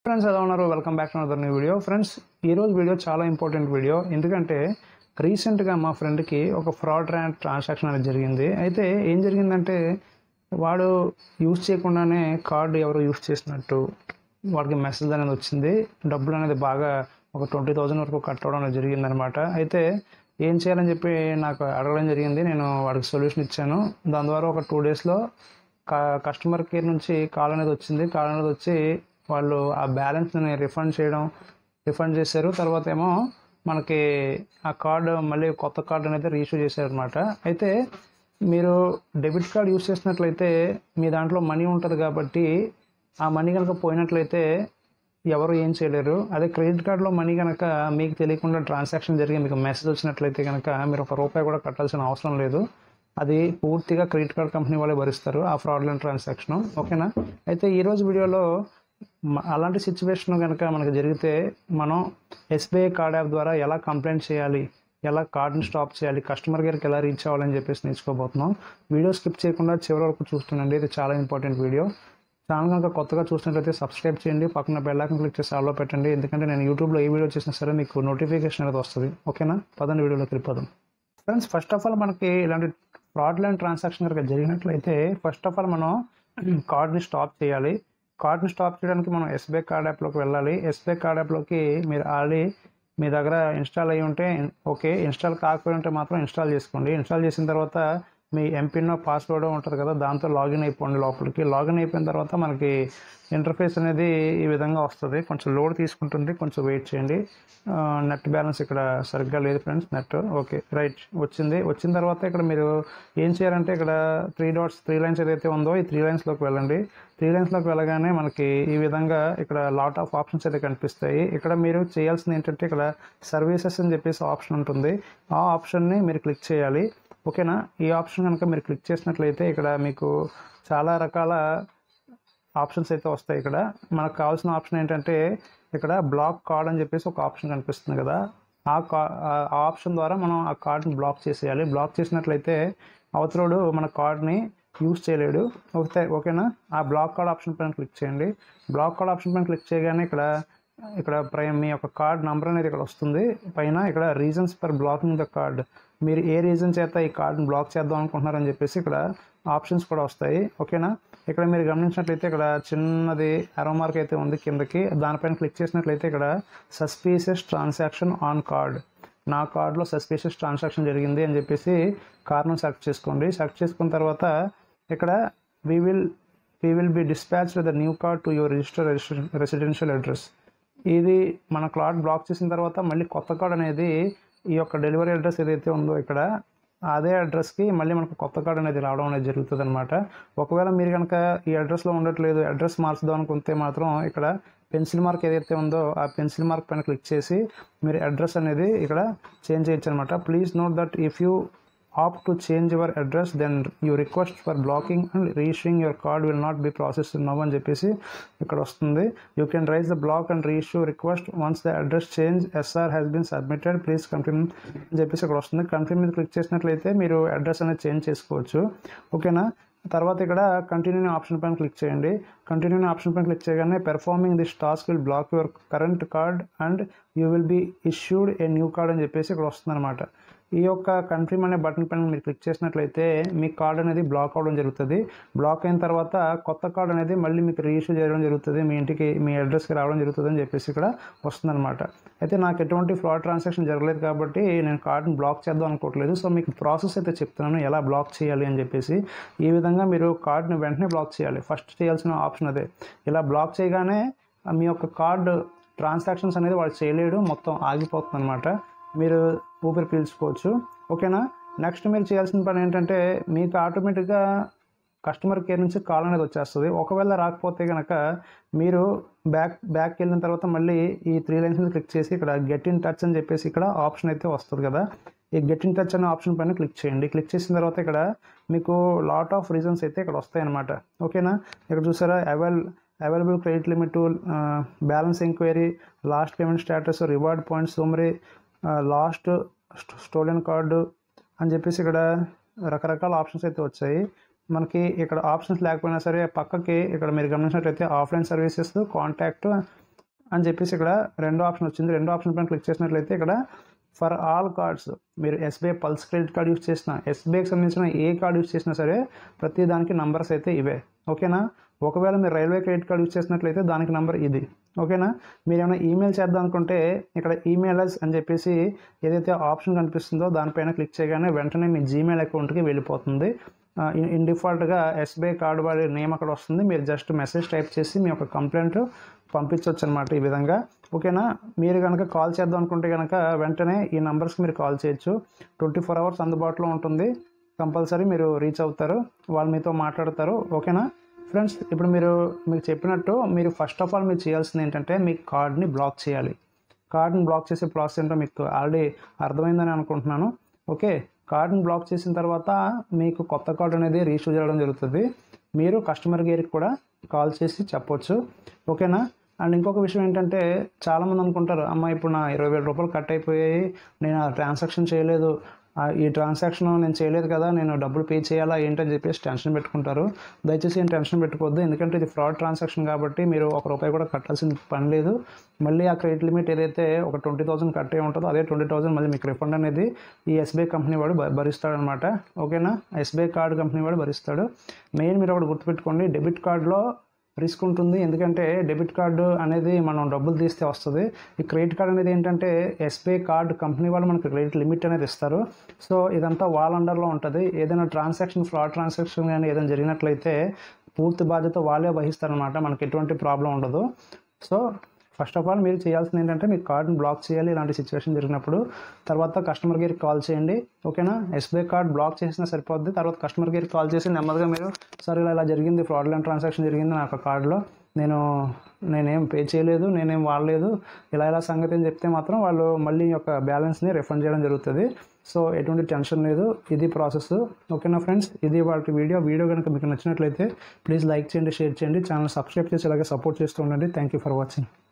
friends ఎలా ఉన్నారు welcome back to another new video friends ఈరోజు వీడియో చాలా ఇంపార్టెంట్ వీడియో ఎందుకంటే రీసెంట్గా మా ఫ్రెండ్కి ఒక ఫ్రాడ్ ర్యాంక్ ట్రాన్సాక్షన్ అనేది జరిగింది అయితే ఏం జరిగిందంటే వాడు యూజ్ చేయకుండానే కార్డు ఎవరు యూజ్ చేసినట్టు వాడికి మెసేజ్ అనేది వచ్చింది డబ్బులు అనేది బాగా ఒక ట్వంటీ థౌజండ్ వరకు కట్ అవ్వడం అనేది జరిగిందనమాట అయితే ఏం చేయాలని చెప్పి నాకు అడగడం జరిగింది నేను వాడికి సొల్యూషన్ ఇచ్చాను దాని ద్వారా ఒక టూ డేస్లో కస్టమర్ కేర్ నుంచి కాల్ అనేది వచ్చింది కాల్ అనేది వచ్చి వాళ్ళు ఆ బ్యాలెన్స్ని రిఫండ్ చేయడం రిఫండ్ చేశారు తర్వాత ఏమో మనకి ఆ కార్డు మళ్ళీ కొత్త కార్డు అనేది రీఇష్యూ చేశారనమాట అయితే మీరు డెబిట్ కార్డ్ యూస్ చేసినట్లయితే మీ దాంట్లో మనీ ఉంటుంది కాబట్టి ఆ మనీ కనుక పోయినట్లయితే ఎవరు ఏం చేయలేరు అదే క్రెడిట్ కార్డులో మనీ కనుక మీకు తెలియకుండా ట్రాన్సాక్షన్ జరిగి మీకు మెసేజ్ వచ్చినట్లయితే కనుక మీరు ఒక రూపాయి కూడా కట్టాల్సిన అవసరం లేదు అది పూర్తిగా క్రెడిట్ కార్డ్ కంపెనీ వాళ్ళే భరిస్తారు ఆ ఫ్రాడ్లెంట్ ట్రాన్సాక్షన్ ఓకేనా అయితే ఈరోజు వీడియోలో మ- అలాంటి సిచ్యువేషన్ కనుక మనకు జరిగితే మనం ఎస్బీఐ కార్డ్ యాప్ ద్వారా ఎలా కంప్లైంట్ చేయాలి ఎలా కార్డ్ని స్టాప్ చేయాలి కస్టమర్ కేర్కి ఎలా రీచ్ అవ్వాలని చెప్పేసి నేర్చుకోబోతున్నాం వీడియో స్కిప్ చేయకుండా చివరి వరకు చూస్తుండండి ఇది చాలా ఇంపార్టెంట్ వీడియో ఛానల్ కనుక కొత్తగా చూసినట్లయితే సబ్స్క్రైబ్ చేయండి పక్కన బెల్ ఐకాన్ క్లిక్ చేసి ఆల్లో పెట్టండి ఎందుకంటే నేను యూట్యూబ్లో ఏ వీడియో చేసినా సరే మీకు నోటిఫికేషన్ అనేది వస్తుంది ఓకేనా పదండి వీడియోలోకి వెళ్ళిపోదాం ఫ్రెండ్స్ ఫస్ట్ ఆఫ్ ఆల్ మనకి ఇలాంటి ఫ్రాడ్లెంట్ ట్రాన్సాక్షన్ కనుక జరిగినట్లయితే ఫస్ట్ ఆఫ్ ఆల్ మనం కార్డ్ని స్టాప్ చేయాలి కార్డ్ని స్టాప్ చేయడానికి మనం ఎస్బీఐ కార్డ్ యాప్లోకి వెళ్ళాలి ఎస్బీఐ కార్డ్ యాప్లోకి మీరు ఆల్రెడీ మీ దగ్గర ఇన్స్టాల్ అయ్యి ఉంటే ఓకే ఇన్స్టాల్ కాకపోయి ఉంటే మాత్రం ఇన్స్టాల్ చేసుకోండి ఇన్స్టాల్ చేసిన తర్వాత మీ ఎంపిన్ పాస్వర్డ్ ఉంటుంది కదా దాంతో లాగిన్ అయిపోండి లోపలికి లాగిన్ అయిపోయిన తర్వాత మనకి ఇంటర్ఫేస్ అనేది ఈ విధంగా వస్తుంది కొంచెం లోడ్ తీసుకుంటుంది కొంచెం వెయిట్ చేయండి నెట్ బ్యాలెన్స్ ఇక్కడ సరిగ్గా లేదు ఫ్రెండ్స్ నెట్ ఓకే రైట్ వచ్చింది వచ్చిన తర్వాత ఇక్కడ మీరు ఏం చేయాలంటే ఇక్కడ త్రీ డాట్స్ త్రీ లైన్స్ ఏదైతే ఉందో ఈ త్రీ లైన్స్లోకి వెళ్ళండి త్రీ లైన్స్లోకి వెళ్ళగానే మనకి ఈ విధంగా ఇక్కడ లాట్ ఆఫ్ ఆప్షన్స్ అయితే కనిపిస్తాయి ఇక్కడ మీరు చేయాల్సింది ఏంటంటే ఇక్కడ సర్వీసెస్ అని చెప్పేసి ఆప్షన్ ఉంటుంది ఆ ఆప్షన్ని మీరు క్లిక్ చేయాలి ఓకేనా ఈ ఆప్షన్ కనుక మీరు క్లిక్ చేసినట్లయితే ఇక్కడ మీకు చాలా రకాల ఆప్షన్స్ అయితే వస్తాయి ఇక్కడ మనకు కావాల్సిన ఆప్షన్ ఏంటంటే ఇక్కడ బ్లాక్ కార్డ్ అని చెప్పేసి ఒక ఆప్షన్ కనిపిస్తుంది కదా ఆ కా ఆ ఆప్షన్ ద్వారా మనం ఆ కార్డ్ని బ్లాక్ చేసేయాలి బ్లాక్ చేసినట్లయితే అవతలోడు మన కార్డ్ని యూజ్ చేయలేడు ఓకే ఓకేనా ఆ బ్లాక్ కార్డ్ ఆప్షన్ పైన క్లిక్ చేయండి బ్లాక్ కార్డ్ ఆప్షన్ పైన క్లిక్ చేయగానే ఇక్కడ ఇక్కడ ప్రైమ్ మీ యొక్క కార్డ్ నంబర్ అనేది ఇక్కడ వస్తుంది పైన ఇక్కడ reasons for blocking the card మీరు ఏ రీజన్ చేత ఈ కార్డ్ని బ్లాక్ చేద్దాం అనుకుంటున్నారని చెప్పేసి ఇక్కడ ఆప్షన్స్ కూడా వస్తాయి ఓకేనా ఇక్కడ మీరు గమనించినట్లయితే ఇక్కడ చిన్నది అరో మార్క్ అయితే ఉంది కిందకి దానిపైన క్లిక్ చేసినట్లయితే ఇక్కడ సస్పీషియస్ ట్రాన్సాక్షన్ ఆన్ కార్డ్ నా కార్డులో సస్పీషియస్ ట్రాన్సాక్షన్ జరిగింది అని చెప్పేసి కారణం సెలెక్ట్ చేసుకోండి సెలెక్ట్ చేసుకున్న తర్వాత ఇక్కడ we will we will be dispatch the new card to your register residential address ఇది మన కార్డ్ బ్లాక్ చేసిన తర్వాత మళ్ళీ కొత్త కార్డ్ అనేది ఈ యొక్క డెలివరీ అడ్రస్ ఏదైతే ఉందో ఇక్కడ అదే అడ్రస్కి మళ్ళీ మనకు కొత్త కార్డ్ అనేది రావడం అనేది జరుగుతుంది అనమాట ఒకవేళ మీరు కనుక ఈ అడ్రస్లో ఉండట్లేదు అడ్రస్ మార్చుదాం అనుకుంటే మాత్రం ఇక్కడ పెన్సిల్ మార్క్ ఏదైతే ఉందో ఆ పెన్సిల్ మార్క్ పైన క్లిక్ చేసి మీరు అడ్రస్ అనేది ఇక్కడ చేంజ్ చేయొచ్చు అనమాట please note that if you opt to change your address then your request for blocking and reissuing your card will not be processed now అని చెప్పేసి ఇక్కడ వస్తుంది you can raise the block and reissue request once the address change SR has been submitted please confirm అని చెప్పేసి ఇక్కడ వస్తుంది confirm మీద click చేసినట్లయితే మీరు అడ్రస్ అనేది చేంజ్ చేసుకోవచ్చు ఓకేనా తర్వాత ఇక్కడ కంటిన్యూ ఆప్షన్ పైన క్లిక్ చేయండి కంటిన్యూ ఆప్షన్ పైన క్లిక్ చేయగానే performing this task will block your current card and you will be issued a new card అని చెప్పేసి ఇక్కడ వస్తుందన్నమాట ఈ యొక్క కన్ఫర్మ్ అనే బటన్ పైన మీరు క్లిక్ చేసినట్లయితే మీ కార్డ్ అనేది బ్లాక్ అవ్వడం జరుగుతుంది బ్లాక్ అయిన తర్వాత కొత్త కార్డ్ అనేది మళ్ళీ మీకు రీఇష్యూ చేయడం జరుగుతుంది మీ ఇంటికి మీ అడ్రస్కి రావడం జరుగుతుంది అని చెప్పేసి ఇక్కడ వస్తుందన్నమాట అయితే నాకు ఎటువంటి ఫ్రాడ్ ట్రాన్సాక్షన్ జరగలేదు కాబట్టి నేను కార్డ్ని బ్లాక్ చేద్దాం అనుకోవట్లేదు సో మీకు ప్రాసెస్ అయితే చెప్తున్నాను ఎలా బ్లాక్ చేయాలి అని చెప్పేసి ఈ విధంగా మీరు కార్డ్ని వెంటనే బ్లాక్ చేయాలి ఫస్ట్ చేయాల్సిన ఆప్షన్ అదే ఇలా బ్లాక్ చేయగానే మీ యొక్క కార్డు ట్రాన్సాక్షన్స్ అనేది వాడు చేయలేడు మొత్తం ఆగిపోతుంది అనమాట మీరు ఊపిరి పీల్చుకోవచ్చు ఓకేనా నెక్స్ట్ మీరు చేయాల్సిన పని ఏంటంటే మీకు ఆటోమేటిక్గా కస్టమర్ కేర్ నుంచి కాల్ అనేది వచ్చేస్తుంది ఒకవేళ రాకపోతే కనుక మీరు బ్యాక్ బ్యాక్ వెళ్ళిన తర్వాత మళ్ళీ ఈ త్రీ లైన్స్ మీద క్లిక్ చేసి ఇక్కడ గెట్ ఇన్ టచ్ అని చెప్పేసి ఇక్కడ ఆప్షన్ అయితే వస్తుంది కదా ఈ గెట్ ఇన్ టచ్ అనే ఆప్షన్ పైన క్లిక్ చేయండి క్లిక్ చేసిన తర్వాత ఇక్కడ మీకు లాట్ ఆఫ్ రీజన్స్ అయితే ఇక్కడ వస్తాయన్నమాట ఓకేనా ఇక్కడ చూసారా avail available credit limit balance enquiry last payment status reward points summary lost stolen card అని చెప్పేసి ఇక్కడ రకరకాల ఆప్షన్స్ అయితే వచ్చాయి మనకి ఇక్కడ ఆప్షన్స్ లేకపోయినా సరే పక్కకి ఇక్కడ మీరు గమనించినట్లయితే ఆఫ్లైన్ సర్వీసెస్ కాంటాక్ట్ అని చెప్పేసి ఇక్కడ రెండో ఆప్షన్ వచ్చింది రెండో ఆప్షన్ పైన క్లిక్ చేసినట్లయితే ఇక్కడ ఫర్ ఆల్ కార్డ్స్ మీరు SBI Pulse credit card use చేసిన ఎస్బీఐకి సంబంధించిన ఏ కార్డ్ యూస్ చేసినా సరే ప్రతి దానికి నంబర్స్ అయితే ఇవే ఓకేనా ఒకవేళ మీరు రైల్వే క్రెడిట్ కార్డ్ యూస్ చేసినట్లయితే దానికి నంబర్ ఇది ఓకేనా మీరు ఏమైనా ఈమెయిల్ చేద్దాం అనుకుంటే ఇక్కడ ఈమెయిలర్స్ అని చెప్పేసి ఏదైతే ఆప్షన్ కనిపిస్తుందో దానిపైన క్లిక్ చేయగానే వెంటనే మీ జీమెయిల్ అకౌంట్కి వెళ్ళిపోతుంది ఇన్ డిఫాల్ట్గా ఎస్బీఐ కార్డు వాడి నేమ్ అక్కడ వస్తుంది మీరు జస్ట్ మెసేజ్ టైప్ చేసి మీ యొక్క కంప్లైంట్ పంపించవచ్చు అనమాట ఈ విధంగా ఓకేనా మీరు కనుక కాల్ చేద్దాం అనుకుంటే కనుక వెంటనే ఈ నెంబర్స్కి మీరు కాల్ చేయొచ్చు ట్వంటీ ఫోర్ అవర్స్ అందుబాటులో ఉంటుంది కంపల్సరీ మీరు రీచ్ అవుతారు వాళ్ళు మీతో మాట్లాడతారు ఓకేనా ఫ్రెండ్స్ ఇప్పుడు మీరు మీకు చెప్పినట్టు మీరు ఫస్ట్ ఆఫ్ ఆల్ మీరు చేయాల్సింది ఏంటంటే మీ కార్డ్ని బ్లాక్ చేయాలి కార్డ్ని బ్లాక్ చేసే ప్రాసెస్ ఏంటో మీకు ఆల్రెడీ అర్థమైందని అనుకుంటున్నాను ఓకే కార్డ్ని బ్లాక్ చేసిన తర్వాత మీకు కొత్త కార్డ్ అనేది రీఇష్యూ చేయడం జరుగుతుంది మీరు కస్టమర్ కేర్కి కూడా కాల్ చేసి చెప్పొచ్చు ఓకేనా అండ్ ఇంకొక విషయం ఏంటంటే చాలామంది అనుకుంటారు అమ్మ ఇప్పుడు నా ఇరవై వేల రూపాయలు కట్ అయిపోయాయి నేను ఆ ట్రాన్సాక్షన్ చేయలేదు ఆ ఈ ట్రాన్సాక్షన్ నేను చేయలేదు కదా నేను డబ్బులు పే చేయాలా ఏంటని చెప్పేసి టెన్షన్ పెట్టుకుంటారు దయచేసి ఏం టెన్షన్ పెట్టుకోవద్దు ఎందుకంటే ఇది ఫ్రాడ్ ట్రాన్సాక్షన్ కాబట్టి మీరు ఒక రూపాయి కూడా కట్టాల్సిన పని లేదు మళ్ళీ ఆ క్రెడిట్ లిమిట్ ఏదైతే ఒక ట్వంటీ థౌసండ్ కట్ అయి ఉంటుందో అదే ట్వంటీ థౌసండ్ మళ్ళీ మీకు రిఫండ్ అనేది ఈ ఎస్బీఐ కంపెనీ వాడు భ- భరిస్తాడనమాట ఓకేనా ఎస్బీఐ కార్డు కంపెనీ వాడు భరిస్తాడు మెయిన్ మీరు ఒకటి గుర్తుపెట్టుకోండి డెబిట్ కార్డులో రిస్క్ ఉంటుంది ఎందుకంటే డెబిట్ కార్డు అనేది మనం డబ్బులు తీస్తే వస్తుంది ఈ క్రెడిట్ కార్డ్ అనేది ఏంటంటే ఎస్బీఐ కార్డు కంపెనీ వాళ్ళు మనకు క్రెడిట్ లిమిట్ అనేది ఇస్తారు సో ఇదంతా వాళ్ళ అండర్లో ఉంటుంది ఏదైనా ట్రాన్సాక్షన్ ఫ్రాడ్ ట్రాన్సాక్షన్ కానీ ఏదైనా జరిగినట్లయితే పూర్తి బాధ్యత వాళ్ళే వహిస్తారనమాట మనకి ఎటువంటి ప్రాబ్లం ఉండదు సో ఫస్ట్ ఆఫ్ ఆల్ మీరు చేయాల్సింది ఏంటంటే మీ కార్డ్ని బ్లాక్ చేయాలి ఇలాంటి సిచ్యువేషన్ జరిగినప్పుడు తర్వాత కస్టమర్ కేర్కి కాల్ చేయండి ఓకేనా ఎస్బీఐ కార్డ్ బ్లాక్ చేసినా సరిపోద్ది తర్వాత కస్టమర్ కేర్కి కాల్ చేసి నెమ్మదిగా మీరు సార్ ఇలా ఇలా జరిగింది ఫ్రాడ్లెంట్ ట్రాన్సాక్షన్ జరిగింది నా యొక్క కార్డులో నేను నేనేం పే చేయలేదు నేనేం వాడలేదు ఇలా ఇలా సంగతి అని చెప్తే మాత్రం వాళ్ళు మళ్ళీ ఈ యొక్క బ్యాలెన్స్ని రిఫండ్ చేయడం జరుగుతుంది సో ఎటువంటి టెన్షన్ లేదు ఇది ప్రాసెస్ ఓకేనా ఫ్రెండ్స్ ఇది వాళ్ళ వీడియో వీడియో కనుక మీకు నచ్చినట్లయితే ప్లీజ్ లైక్ చేయండి షేర్ చేయండి ఛానల్ సబ్స్క్రైబ్ చేసి ఇలాగే సపోర్ట్ చేస్తూ ఉండండి థ్యాంక్ యూ ఫర్ వాచింగ్